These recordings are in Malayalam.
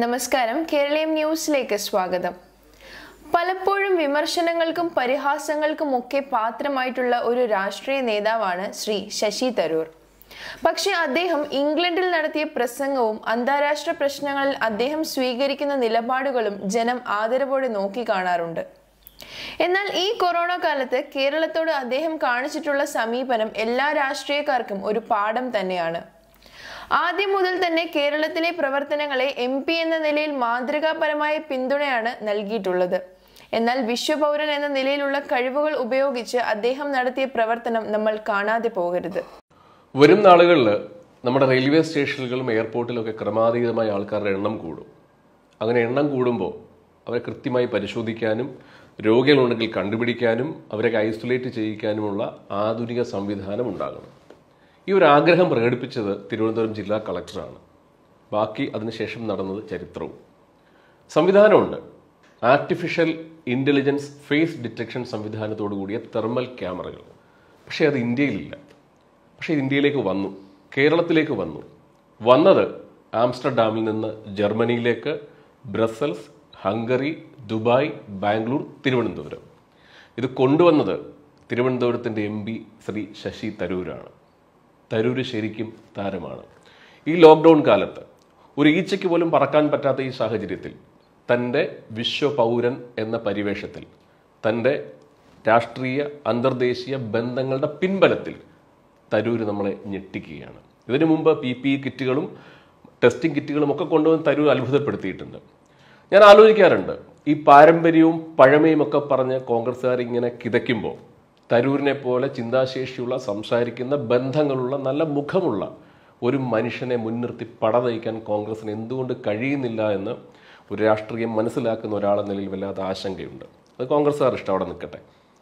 നമസ്കാരം കേരളീയം ന്യൂസിലേക്ക് സ്വാഗതം പലപ്പോഴും വിമർശനങ്ങൾക്കും പരിഹാസങ്ങൾക്കും ഒക്കെ പാത്രമായിട്ടുള്ള ഒരു രാഷ്ട്രീയ നേതാവാണ് ശ്രീ ശശി തരൂർ പക്ഷെ അദ്ദേഹം ഇംഗ്ലണ്ടിൽ നടത്തിയ പ്രസംഗവും അന്താരാഷ്ട്ര പ്രശ്നങ്ങളിൽ അദ്ദേഹം സ്വീകരിക്കുന്ന നിലപാടുകളും ജനം ആദരവോടെ നോക്കിക്കാണാറുണ്ട് എന്നാൽ ഈ കൊറോണ കാലത്ത് കേരളത്തോട് അദ്ദേഹം കാണിച്ചിട്ടുള്ള സമീപനം എല്ലാ രാഷ്ട്രീയക്കാർക്കും ഒരു പാഠം തന്നെയാണ് ആദ്യം മുതൽ തന്നെ കേരളത്തിലെ പ്രവർത്തനങ്ങളെ എം പി എന്ന നിലയിൽ മാതൃകാപരമായ പിന്തുണയാണ് നൽകിയിട്ടുള്ളത് എന്നാൽ വിശ്വപൗരൻ എന്ന നിലയിലുള്ള കഴിവുകൾ ഉപയോഗിച്ച് അദ്ദേഹം നടത്തിയ പ്രവർത്തനം നമ്മൾ കാണാതെ പോകരുത് വരും നാളുകളിൽ നമ്മുടെ റെയിൽവേ സ്റ്റേഷനുകളിലും എയർപോർട്ടിലും ഒക്കെ ക്രമാതീതമായ ആൾക്കാരുടെ എണ്ണം കൂടും അങ്ങനെ എണ്ണം കൂടുമ്പോൾ അവരെ കൃത്യമായി പരിശോധിക്കാനും രോഗികളുണ്ടെങ്കിൽ കണ്ടുപിടിക്കാനും അവരെ ഐസൊലേറ്റ് ചെയ്യിക്കാനുമുള്ള ആധുനിക സംവിധാനം ഉണ്ടാകണം ഈ ഒരു ആഗ്രഹം പ്രകടിപ്പിച്ചത് തിരുവനന്തപുരം ജില്ലാ കളക്ടറാണ് ബാക്കി അതിനുശേഷം നടന്നത് ചരിത്രവും സംവിധാനമുണ്ട് ആർട്ടിഫിഷ്യൽ ഇൻ്റലിജൻസ് ഫേസ് ഡിറ്റക്ഷൻ സംവിധാനത്തോടു കൂടിയ തെർമൽ ക്യാമറകൾ പക്ഷേ അത് ഇന്ത്യയിലില്ല പക്ഷേ ഇത് ഇന്ത്യയിലേക്ക് വന്നു കേരളത്തിലേക്ക് വന്നു വന്നത് ആംസ്റ്റർഡാമിൽ നിന്ന് ജർമ്മനിയിലേക്ക് Brussels Hungary Dubai Bangalore Thiruvananthapuram ഇത് കൊണ്ടുവന്നത് തിരുവനന്തപുരത്തിൻ്റെ എം പി ശ്രീ ശശി തരൂരാണ് തരൂര് ശരിക്കും താരമാണ് ഈ ലോക്ക്ഡൗൺ കാലത്ത് ഒരു ഈച്ചയ്ക്ക് പോലും പറക്കാൻ പറ്റാത്ത ഈ സാഹചര്യത്തിൽ തൻ്റെ വിശ്വപൗരൻ എന്ന പരിവേഷത്തിൽ തൻ്റെ രാഷ്ട്രീയ അന്തർദേശീയ ബന്ധങ്ങളുടെ പിൻബലത്തിൽ തരൂര് നമ്മളെ ഞെട്ടിക്കുകയാണ് ഇതിനു മുമ്പ് പി പി ഇ കിറ്റുകളും ടെസ്റ്റിംഗ് കിറ്റുകളും ഒക്കെ കൊണ്ടുവന്ന് തരൂർ അത്ഭുതപ്പെടുത്തിയിട്ടുണ്ട് ഞാൻ ആലോചിക്കാറുണ്ട് ഈ പാരമ്പര്യവും പഴമയും ഒക്കെ പറഞ്ഞ് കോൺഗ്രസ്സുകാർ ഇങ്ങനെ കിതയ്ക്കുമ്പോൾ തരൂരിനെ പോലെ ചിന്താശേഷിയുള്ള സംസാരിക്കുന്ന ബന്ധങ്ങളുള്ള നല്ല മുഖമുള്ള ഒരു മനുഷ്യനെ മുൻനിർത്തി പട നയിക്കാൻ കോൺഗ്രസിന് എന്തുകൊണ്ട് കഴിയുന്നില്ല എന്ന് ഒരു രാഷ്ട്രീയം മനസ്സിലാക്കുന്ന ഒരാളെന്ന നിലയിൽ വല്ലാത്ത ആശങ്കയുണ്ട് അത് കോൺഗ്രസ്സുകാർ ഇഷ്ടം അവിടെ നിൽക്കട്ടെ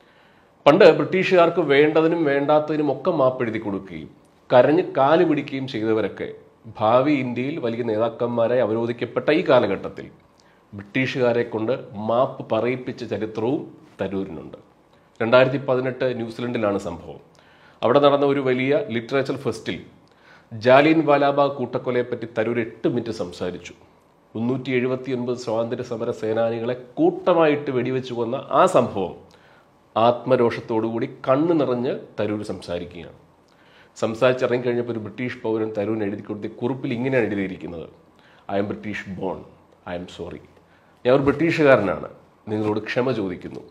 പണ്ട് ബ്രിട്ടീഷുകാർക്ക് വേണ്ടതിനും വേണ്ടാത്തതിനും ഒക്കെ മാപ്പെഴുതി കൊടുക്കുകയും കരഞ്ഞ് കാല് പിടിക്കുകയും ചെയ്തവരൊക്കെ ഭാവി ഇന്ത്യയിൽ വലിയ നേതാക്കന്മാരായി അവരോധിക്കപ്പെട്ട ഈ കാലഘട്ടത്തിൽ ബ്രിട്ടീഷുകാരെ കൊണ്ട് മാപ്പ് പറയിപ്പിച്ച ചരിത്രവും തരൂരിനുണ്ട് രണ്ടായിരത്തി പതിനെട്ട് ന്യൂസിലൻഡിലാണ് സംഭവം അവിടെ നടന്ന ഒരു വലിയ ലിറ്ററേച്ചർ ഫെസ്റ്റിൽ ജാലിയൻ വാലാബാഗ് കൂട്ടക്കൊലയെപ്പറ്റി തരൂർ എട്ട് മിനിറ്റ് സംസാരിച്ചു മുന്നൂറ്റി എഴുപത്തി ഒൻപത് സ്വാതന്ത്ര്യ സമര സേനാനികളെ കൂട്ടമായിട്ട് വെടിവെച്ചു കൊന്ന ആ സംഭവം ആത്മരോഷത്തോടുകൂടി കണ്ണു നിറഞ്ഞ് തരൂർ സംസാരിക്കുകയാണ് സംസാരിച്ചിറങ്ങി കഴിഞ്ഞപ്പോൾ ഒരു ബ്രിട്ടീഷ് പൗരൻ തരൂരിന് എഴുതി കൊടുത്ത കുറിപ്പിൽ ഇങ്ങനെയാണ് എഴുതിയിരിക്കുന്നത് I am British born I am sorry ഞാൻ ഒരു ബ്രിട്ടീഷുകാരനാണ് നിങ്ങളോട് ക്ഷമ ചോദിക്കുന്നു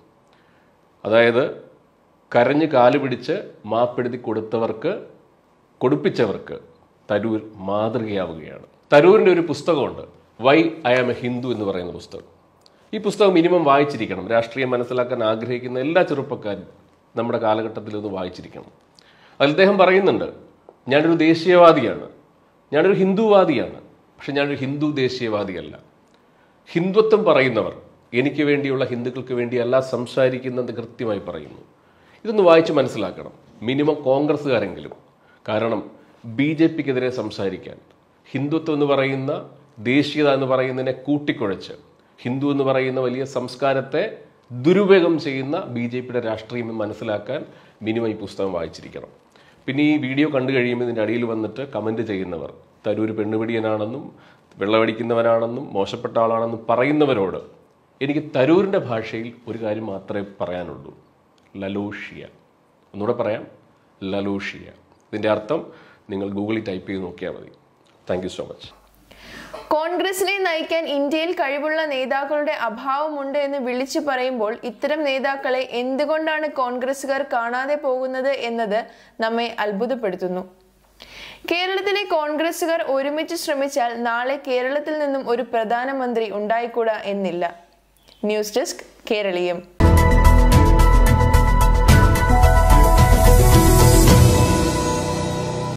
അതായത് കരഞ്ഞ് കാല് പിടിച്ച് മാപ്പെടുത്തി കൊടുത്തവർക്ക് കൊടുപ്പിച്ചവർക്ക് തരൂർ മാതൃകയാവുകയാണ് തരൂരിൻ്റെ ഒരു പുസ്തകമുണ്ട് why I am a Hindu എന്ന് പറയുന്ന പുസ്തകം ഈ പുസ്തകം മിനിമം വായിച്ചിരിക്കണം രാഷ്ട്രീയം മനസ്സിലാക്കാൻ ആഗ്രഹിക്കുന്ന എല്ലാ ചെറുപ്പക്കാരും നമ്മുടെ കാലഘട്ടത്തിൽ ഇത് വായിച്ചിരിക്കണം അതിൽ അദ്ദേഹം പറയുന്നുണ്ട് ഞാനൊരു ദേശീയവാദിയാണ് ഞാനൊരു ഹിന്ദുവാദിയാണ് പക്ഷെ ഞാനൊരു ഹിന്ദു ദേശീയവാദിയല്ല ഹിന്ദുത്വം പറയുന്നവർ എനിക്ക് വേണ്ടിയുള്ള ഹിന്ദുക്കൾക്ക് വേണ്ടിയല്ല സംസാരിക്കുന്നത് കൃത്യമായി പറയുന്നു ഇതൊന്ന് വായിച്ച് മനസ്സിലാക്കണം മിനിമം കോൺഗ്രസ്സുകാരെങ്കിലും കാരണം ബി ജെ പിക്കെതിരെ സംസാരിക്കാൻ ഹിന്ദുത്വം എന്ന് പറയുന്ന ദേശീയത എന്ന് പറയുന്നതിനെ കൂട്ടിക്കുഴച്ച് ഹിന്ദു എന്ന് പറയുന്ന വലിയ സംസ്കാരത്തെ ദുരുപയോഗം ചെയ്യുന്ന ബി ജെ പിയുടെ രാഷ്ട്രീയം എന്ന് മനസ്സിലാക്കാൻ മിനിമം ഈ പുസ്തകം വായിച്ചിരിക്കണം പിന്നെ ഈ വീഡിയോ കണ്ടു കഴിയുമ്പോൾ ഇതിൻ്റെ അടിയിൽ വന്നിട്ട് കമൻറ്റ് ചെയ്യുന്നവർ തരൂര് പെണ്ണുപിടിയനാണെന്നും വെള്ളമടിക്കുന്നവനാണെന്നും മോശപ്പെട്ട ആളാണെന്നും പറയുന്നവരോട് എനിക്ക് തരൂരിൻ്റെ ഭാഷയിൽ ഒരു കാര്യം മാത്രമേ പറയാനുള്ളൂ ലലോഷിയ ഒന്നുകൂടെ പറയാം ലലോഷിയ ഇതിൻ്റെ അർത്ഥം നിങ്ങൾ ഗൂഗിളിൽ ടൈപ്പ് ചെയ്ത് നോക്കിയാൽ മതി താങ്ക് യു സോ മച്ച് കോൺഗ്രസിനെ നയിക്കാൻ ഇന്ത്യയിൽ കഴിവുള്ള നേതാക്കളുടെ അഭാവമുണ്ട് എന്ന് വിളിച്ചു പറയുമ്പോൾ ഇത്തരം നേതാക്കളെ എന്തുകൊണ്ടാണ് കോൺഗ്രസുകാർ കാണാതെ പോകുന്നത് എന്നത് നമ്മെ അത്ഭുതപ്പെടുത്തുന്നു കേരളത്തിലെ കോൺഗ്രസുകാർ ഒരുമിച്ച് ശ്രമിച്ചാൽ നാളെ കേരളത്തിൽ നിന്നും ഒരു പ്രധാനമന്ത്രി ഉണ്ടായിക്കൂടാ എന്നില്ല ന്യൂസ് ഡെസ്ക് കേരളീയം